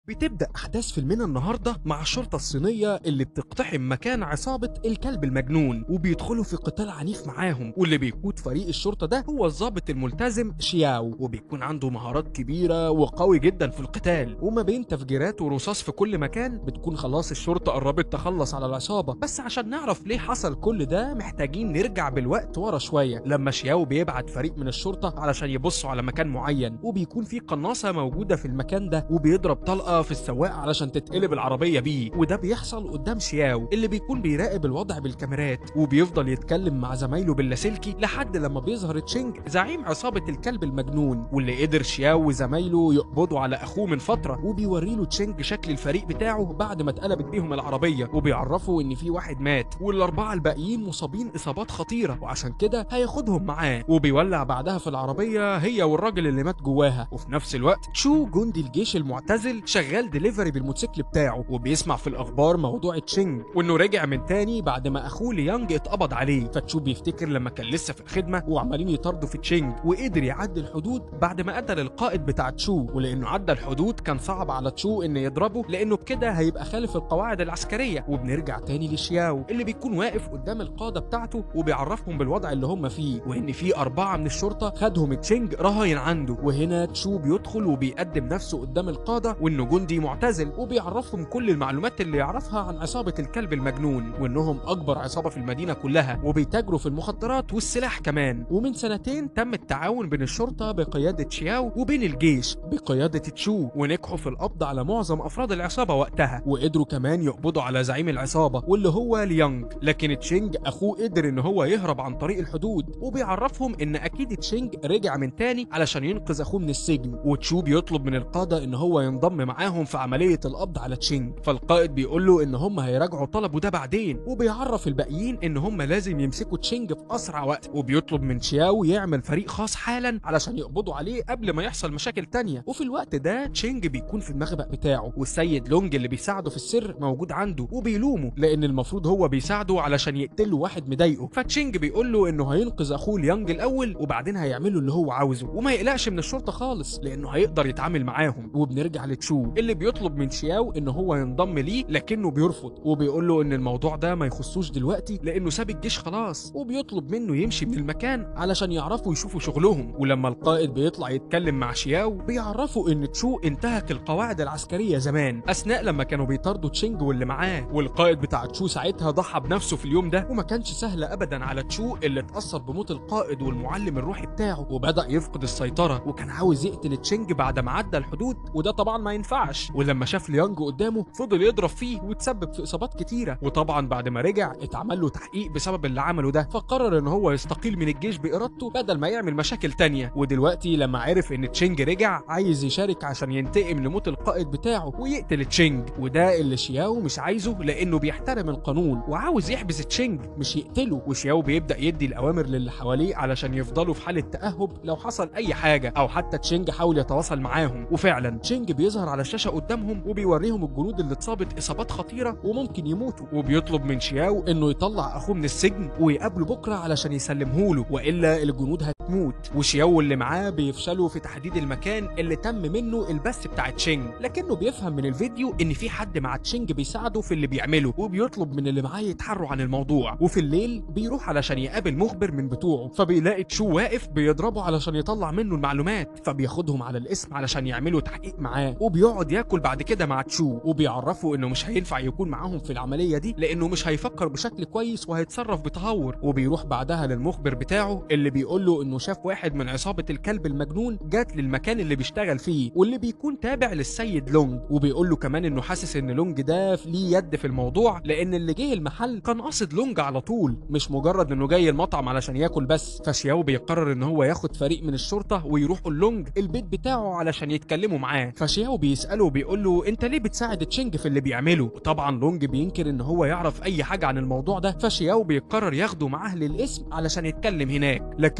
بتبدأ أحداث فيلمنا النهاردة مع الشرطة الصينية اللي بتقتحم مكان عصابة الكلب المجنون وبيدخلوا في قتال عنيف معاهم واللي بيقود فريق الشرطة ده هو الضابط الملتزم شياو وبيكون عنده مهارات كبيرة وقوي جدا في القتال وما بين تفجيرات ورصاص في كل مكان بتكون خلاص الشرطة قربت تخلص على العصابة بس عشان نعرف ليه حصل كل ده محتاجين نرجع بالوقت ورا شوية لما شياو بيبعت فريق من الشرطة علشان يبصوا على مكان معين وبيكون في قناصة موجودة في المكان ده وبيضرب طلقة في السواق علشان تتقلب العربية بيه وده بيحصل قدام شياو اللي بيكون بيراقب الوضع بالكاميرات وبيفضل يتكلم مع زمايله باللاسلكي لحد لما بيظهر تشينج زعيم عصابة الكلب المجنون واللي قدر شياو وزمايله يقبضوا على اخوه من فترة وبيوري له تشينج شكل الفريق بتاعه بعد ما اتقلبت بيهم العربية وبيعرفوا ان في واحد مات والاربعة الباقيين مصابين اصابات خطيرة وعشان كده هياخدهم معاه وبيولع بعدها في العربية هي والراجل اللي مات جواها وفي نفس الوقت تشو جندي الجيش المعتزل شغال ديليفري بالموتوسيكل بتاعه وبيسمع في الاخبار موضوع تشينج وانه رجع من تاني بعد ما اخوه ليانج اتقبض عليه فتشو بيفتكر لما كان لسه في الخدمه وعمالين يطاردوا في تشينج وقدر يعدي الحدود بعد ما قتل القائد بتاع تشو ولانه عدى الحدود كان صعب على تشو انه يضربه لانه بكده هيبقى خالف القواعد العسكريه وبنرجع تاني لشياو اللي بيكون واقف قدام القاده بتاعته وبيعرفهم بالوضع اللي هم فيه وان في اربعه من الشرطه خدهم تشينج رهاين عنده وهنا تشو بيدخل وبيقدم نفسه قدام القاده وانه جندي معتزل وبيعرفهم كل المعلومات اللي يعرفها عن عصابه الكلب المجنون وانهم اكبر عصابه في المدينه كلها وبيتاجروا في المخدرات والسلاح كمان ومن سنتين تم التعاون بين الشرطه بقياده شياو وبين الجيش بقياده تشو ونجحوا في القبض على معظم افراد العصابه وقتها وقدروا كمان يقبضوا على زعيم العصابه واللي هو ليانج لكن تشينج اخوه قدر ان هو يهرب عن طريق الحدود وبيعرفهم ان اكيد تشينج رجع من تاني علشان ينقذ اخوه من السجن وتشو بيطلب من القاده ان هو ينضم معاهم في عمليه القبض على تشينج فالقائد بيقول له ان هم هيراجعوا طلبه ده بعدين وبيعرف الباقيين ان هم لازم يمسكوا تشينج في اسرع وقت وبيطلب من شياو يعمل فريق خاص حالا علشان يقبضوا عليه قبل ما يحصل مشاكل تانية وفي الوقت ده تشينج بيكون في المخبأ بتاعه والسيد لونج اللي بيساعده في السر موجود عنده وبيلومه لان المفروض هو بيساعده علشان يقتل له واحد مضايقه فتشينج بيقول له انه هينقذ اخوه ليانج الاول وبعدين هيعمل له اللي هو عاوزه وما يقلقش من الشرطه خالص لانه هيقدر يتعامل معاهم وبنرجع لتشو اللي بيطلب من شياو ان هو ينضم ليه لكنه بيرفض وبيقول له ان الموضوع ده ما يخصوش دلوقتي لانه ساب الجيش خلاص وبيطلب منه يمشي من المكان علشان يعرفوا يشوفوا شغلهم ولما القائد بيطلع يتكلم مع شياو بيعرفوا ان تشو انتهك القواعد العسكريه زمان اثناء لما كانوا بيطاردوا تشينج واللي معاه والقائد بتاع تشو ساعتها ضحى بنفسه في اليوم ده وما كانش سهل ابدا على تشو اللي اتاثر بموت القائد والمعلم الروحي بتاعه وبدا يفقد السيطره وكان عاوز يقتل تشينج بعد ما عدى الحدود وده طبعا ما ينفعش ولما شاف ليانج قدامه فضل يضرب فيه وتسبب في اصابات كتيره وطبعا بعد ما رجع اتعمل له تحقيق بسبب اللي عمله ده فقرر ان هو يستقيل من الجيش بارادته بدل ما يعمل مشاكل تانية ودلوقتي لما عرف ان تشينج رجع عايز يشارك عشان ينتقم لموت القائد بتاعه ويقتل تشينج وده اللي شياو مش عايزه لانه بيحترم القانون وعاوز يحبس تشينج مش يقتله وشياو بيبدا يدي الاوامر للي حواليه علشان يفضلوا في حاله تاهب لو حصل اي حاجه او حتى تشينج حاول يتواصل معاهم وفعلا تشينج بيظهر على الشاشه قدامهم وبيوريهم الجنود اللي اتصابت اصابات خطيره وممكن يموتوا وبيطلب من شياو انه يطلع اخوه من السجن ويقابله بكره علشان يسلمه له والا الجنود هتموت وشياو اللي معاه بيفشلوا في تحديد المكان اللي تم منه البث بتاع تشينج لكنه بيفهم من الفيديو ان في حد مع تشينج بيساعده في اللي بيعمله وبيطلب من اللي معاه يتحروا عن الموضوع وفي الليل بيروح علشان يقابل مخبر من بتوعه فبيلاقي تشو واقف بيضربه علشان يطلع منه المعلومات فبياخدهم على الاسم علشان يعملوا تحقيق معاه وبيقعد ياكل بعد كده مع تشو وبيعرفه انه مش هينفع يكون معاهم في العمليه دي لانه مش هيفكر بشكل كويس وهيتصرف بتهور وبيروح بعدها للمخبر بتاعه اللي بيقول له انه شاف واحد من عصابه الكلب المجنون جات للمكان اللي بيشتغل فيه واللي بيكون تابع للسيد لونج وبيقول له كمان انه حاسس ان لونج ده ليه يد في الموضوع لان اللي جه المحل كان قاصد لونج على طول مش مجرد انه جاي المطعم علشان ياكل بس فشياو بيقرر ان هو ياخد فريق من الشرطه ويروحوا لونج البيت بتاعه علشان يتكلموا معاه فشياو بيساله وبيقول له انت ليه بتساعد تشينج في اللي بيعمله وطبعا لونج بينكر ان هو يعرف اي حاجه عن الموضوع ده فشياو بيقرر ياخده معاه للاسم علشان يتكلم هناك لكن لونج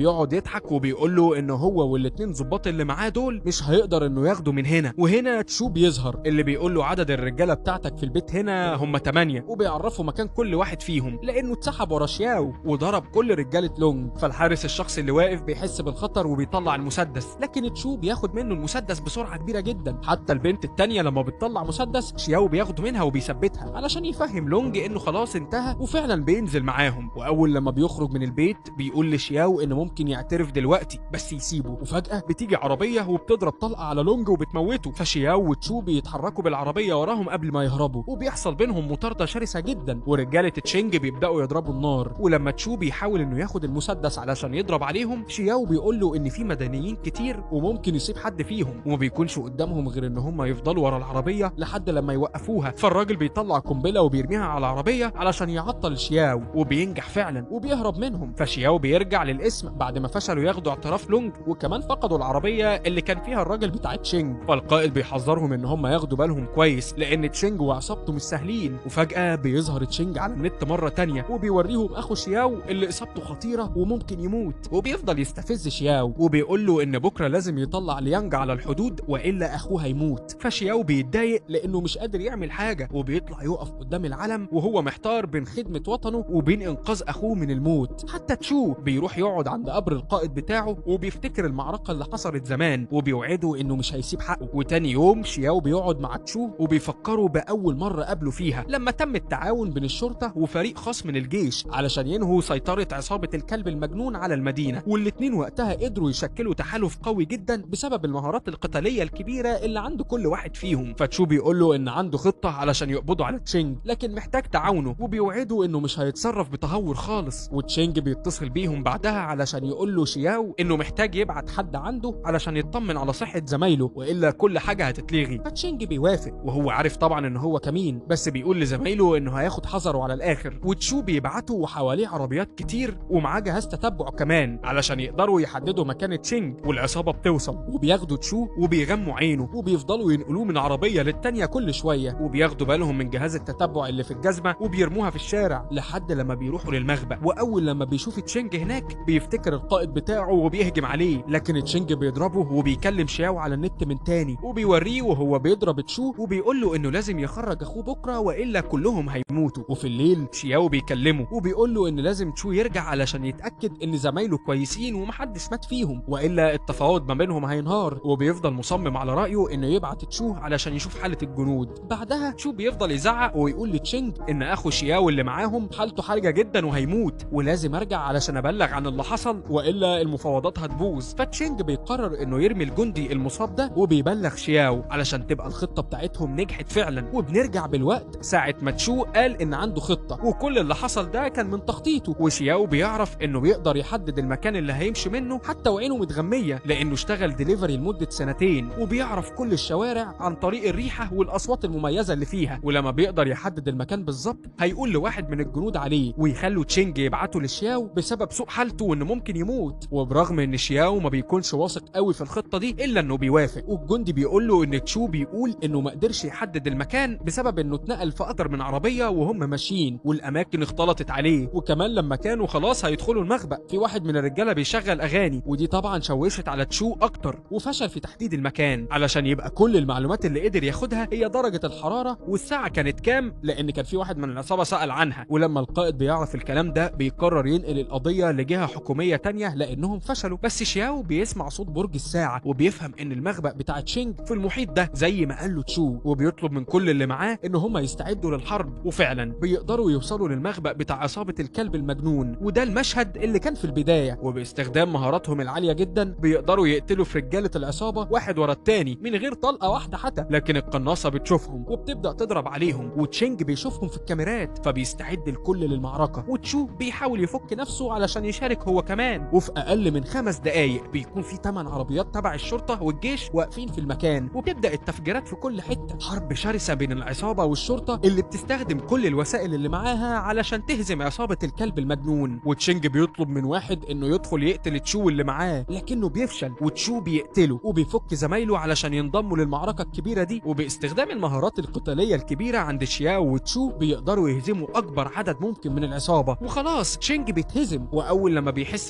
فبيقعد يضحك وبيقول له ان هو والاتنين ظباط اللي معاه دول مش هيقدر انه ياخده من هنا وهنا تشو بيظهر اللي بيقول له عدد الرجاله بتاعتك في البيت هنا هم 8 وبيعرفوا مكان كل واحد فيهم لانه اتسحب ورا شياو وضرب كل رجاله لونج فالحارس الشخصي اللي واقف بيحس بالخطر وبيطلع المسدس لكن تشو بياخد منه المسدس بسرعه كبيره جدا حتى البنت التانية لما بتطلع مسدس شياو بياخده منها وبيثبتها علشان يفهم لونج انه خلاص انتهى وفعلا بينزل معاهم واول لما بيخرج من البيت بيقول لشياو انه ممكن يعترف دلوقتي بس يسيبه وفجاه بتيجي عربيه وبتضرب طلقه على لونج وبتموته فشياو وتشو بيتحركوا بالعربيه وراهم قبل ما يهربوا وبيحصل بينهم مطارده شرسه جدا ورجاله تشينج بيبداوا يضربوا النار ولما تشو بيحاول انه ياخد المسدس علشان يضرب عليهم شياو بيقول له ان في مدنيين كتير وممكن يصيب حد فيهم وما بيكونش قدامهم غير ان هم يفضلوا ورا العربيه لحد لما يوقفوها فالراجل بيطلع قنبله وبيرميها على العربيه علشان يعطل شياو وبينجح فعلا وبيهرب منهم فشياو بيرجع للاسم بعد ما فشلوا ياخدوا اعتراف لونج وكمان فقدوا العربيه اللي كان فيها الراجل بتاع تشينج فالقائد بيحذرهم ان هم ياخدوا بالهم كويس لان تشينج وعصابته مش سهلين وفجاه بيظهر تشينج على النت مره تانية وبيوريهم اخو شياو اللي اصابته خطيره وممكن يموت وبيفضل يستفز شياو وبيقول له ان بكره لازم يطلع ليانج على الحدود والا اخوه هيموت فشياو بيتضايق لانه مش قادر يعمل حاجه وبيطلع يقف قدام العلم وهو محتار بين خدمه وطنه وبين انقاذ اخوه من الموت حتى تشو بيروح يقعد عند قبر القائد بتاعه وبيفتكر المعركه اللي حصلت زمان وبيوعده انه مش هيسيب حقه وتاني يوم شياو بيقعد مع تشو وبيفكروا باول مره قابلوا فيها لما تم التعاون بين الشرطه وفريق خاص من الجيش علشان ينهوا سيطره عصابه الكلب المجنون على المدينه والاتنين وقتها قدروا يشكلوا تحالف قوي جدا بسبب المهارات القتاليه الكبيره اللي عند كل واحد فيهم فتشو بيقول له ان عنده خطه علشان يقبضوا على تشينج لكن محتاج تعاونه وبيوعده انه مش هيتصرف بتهور خالص وتشينج بيتصل بيهم بعدها علشان يقول له شياو انه محتاج يبعت حد عنده علشان يطمن على صحه زمايله والا كل حاجه هتتلغي فتشينج بيوافق وهو عارف طبعا ان هو كمين بس بيقول لزمايله انه هياخد حذره على الاخر وتشو بيبعته وحواليه عربيات كتير ومعاه جهاز تتبع كمان علشان يقدروا يحددوا مكان تشينج والعصابه بتوصل وبياخدوا تشو وبيغموا عينه وبيفضلوا ينقلوه من عربيه للتانيه كل شويه وبياخدوا بالهم من جهاز التتبع اللي في الجزمه وبيرموها في الشارع لحد لما بيروحوا للمخبأ واول لما بيشوف تشينج هناك بيفتكر القائد بتاعه وبيهجم عليه لكن تشينج بيضربه وبيكلم شياو على النت من تاني وبيوريه وهو بيضرب تشو وبيقول له انه لازم يخرج اخوه بكره والا كلهم هيموتوا وفي الليل شياو بيكلمه وبيقول له ان لازم تشو يرجع علشان يتاكد ان زمايله كويسين ومحدش مات فيهم والا التفاوض ما بينهم هينهار وبيفضل مصمم على رايه انه يبعت تشو علشان يشوف حاله الجنود بعدها تشو بيفضل يزعق ويقول لتشينج ان اخو شياو اللي معاهم حالته حرجه جدا وهيموت ولازم ارجع علشان ابلغ عن اللي حصل والا المفاوضات هتبوظ فتشينج بيقرر انه يرمي الجندي المصاب ده وبيبلغ شياو علشان تبقى الخطه بتاعتهم نجحت فعلا وبنرجع بالوقت ساعه ما تشو قال ان عنده خطه وكل اللي حصل ده كان من تخطيطه وشياو بيعرف انه بيقدر يحدد المكان اللي هيمشي منه حتى وعينه متغميه لانه اشتغل ديليفري لمده سنتين وبيعرف كل الشوارع عن طريق الريحه والاصوات المميزه اللي فيها ولما بيقدر يحدد المكان بالظبط هيقول لواحد من الجنود عليه ويخلوا تشينج يبعته لشياو بسبب سوء حالته وانه ممكن يموت وبرغم ان شياو ما بيكونش واثق قوي في الخطه دي الا انه بيوافق والجندي بيقول له ان تشو بيقول انه ما قدرش يحدد المكان بسبب انه اتنقل في اكتر من عربيه وهم ماشيين والاماكن اختلطت عليه وكمان لما كانوا خلاص هيدخلوا المخبأ في واحد من الرجاله بيشغل اغاني ودي طبعا شوشت على تشو اكتر وفشل في تحديد المكان علشان يبقى كل المعلومات اللي قدر ياخدها هي درجه الحراره والساعه كانت كام لان كان في واحد من العصابه سال عنها ولما القائد بيعرف الكلام ده بيقرر ينقل القضيه لجهه حكوميه تانية لانهم فشلوا بس شياو بيسمع صوت برج الساعه وبيفهم ان المخبأ بتاع تشينج في المحيط ده زي ما قال له تشو وبيطلب من كل اللي معاه ان هم يستعدوا للحرب وفعلا بيقدروا يوصلوا للمخبأ بتاع عصابه الكلب المجنون وده المشهد اللي كان في البدايه وباستخدام مهاراتهم العاليه جدا بيقدروا يقتلوا في رجاله العصابه واحد ورا التاني من غير طلقه واحده حتى لكن القناصه بتشوفهم وبتبدا تضرب عليهم وتشينج بيشوفهم في الكاميرات فبيستعد الكل للمعركه وتشو بيحاول يفك نفسه علشان يشارك هو كمان وفي اقل من خمس دقايق بيكون في 8 عربيات تبع الشرطه والجيش واقفين في المكان وبتبدا التفجيرات في كل حته حرب شرسه بين العصابه والشرطه اللي بتستخدم كل الوسائل اللي معاها علشان تهزم عصابه الكلب المجنون وتشينج بيطلب من واحد انه يدخل يقتل تشو اللي معاه لكنه بيفشل وتشو بيقتله وبيفك زمايله علشان ينضموا للمعركه الكبيره دي وباستخدام المهارات القتاليه الكبيره عند شياو وتشو بيقدروا يهزموا اكبر عدد ممكن من العصابه وخلاص تشينج بيتهزم واول لما بيحس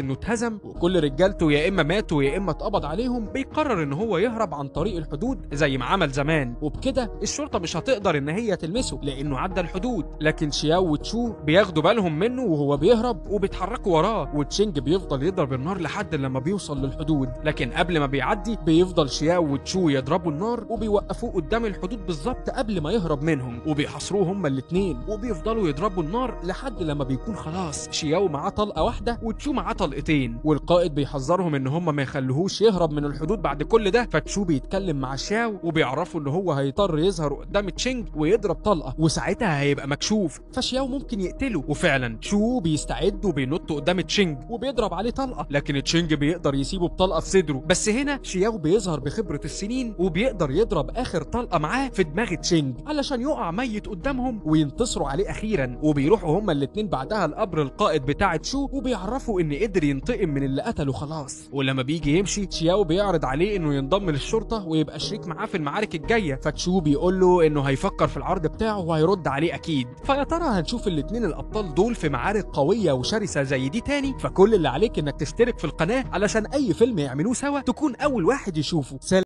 انه اتهزم وكل رجالته يا اما ماتوا يا اما اتقبض عليهم بيقرر ان هو يهرب عن طريق الحدود زي ما عمل زمان وبكده الشرطه مش هتقدر ان هي تلمسه لانه عدى الحدود لكن شياو وتشو بياخدوا بالهم منه وهو بيهرب وبيتحركوا وراه وتشينج بيفضل يضرب النار لحد لما بيوصل للحدود لكن قبل ما بيعدي بيفضل شياو وتشو يضربوا النار وبيوقفوه قدام الحدود بالظبط قبل ما يهرب منهم وبيحاصروه هما الاتنين وبيفضلوا يضربوا النار لحد لما بيكون خلاص شياو معاه طلقه واحده وتشو معاه طلقتين والقائد بيحذرهم ان هما ما يخلوهوش يهرب من الحدود بعد كل ده فتشو بيتكلم مع شياو وبيعرفوا ان هو هيضطر يظهر قدام تشينج ويضرب طلقه وساعتها هيبقى مكشوف فشياو ممكن يقتله وفعلا شو بيستعد وبينط قدام تشينج وبيضرب عليه طلقه لكن تشينج بيقدر يسيبه بطلقه في صدره بس هنا شياو بيظهر بخبره السنين وبيقدر يضرب اخر طلقه معاه في دماغ تشينج علشان يقع ميت قدامهم وينتصروا عليه اخيرا وبيروحوا هما الاتنين بعدها لقبر القائد بتاع تشو وبيعرفوا ان قدر ينتقم من اللي قتله خلاص ولما بيجي يمشي شياو بيعرض عليه انه ينضم للشرطه ويبقى شريك معاه في المعارك الجايه فتشو بيقول له انه هيفكر في العرض بتاعه وهيرد عليه اكيد فيا ترى هنشوف الاتنين الابطال دول في معارك قويه وشرسه زي دي تاني فكل اللي عليك انك تشترك في القناه علشان اي فيلم يعملوه سوا تكون اول واحد يشوفه